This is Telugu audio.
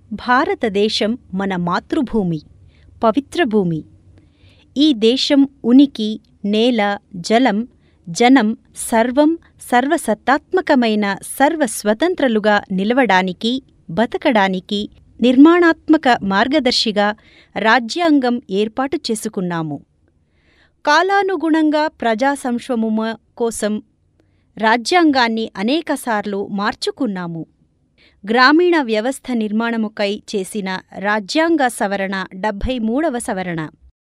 భారతదేశం మన మాతృభూమి పవిత్ర భూమి ఈ దేశం ఉనికి నేల జలం జనం సర్వం సర్వసత్తాత్మకమైన సర్వస్వతంత్రులుగా నిలవడానికి బతకడానికి నిర్మాణాత్మక మార్గదర్శిగా రాజ్యాంగం ఏర్పాటు చేసుకున్నాము కాలానుగుణంగా ప్రజా సంక్షేమము కోసం రాజ్యాంగాన్ని అనేకసార్లు మార్చుకున్నాము గ్రామీణ వ్యవస్థ నిర్మాణముకై చేసిన రాజ్యాంగ సవరణ డెబ్భై మూడవ సవరణ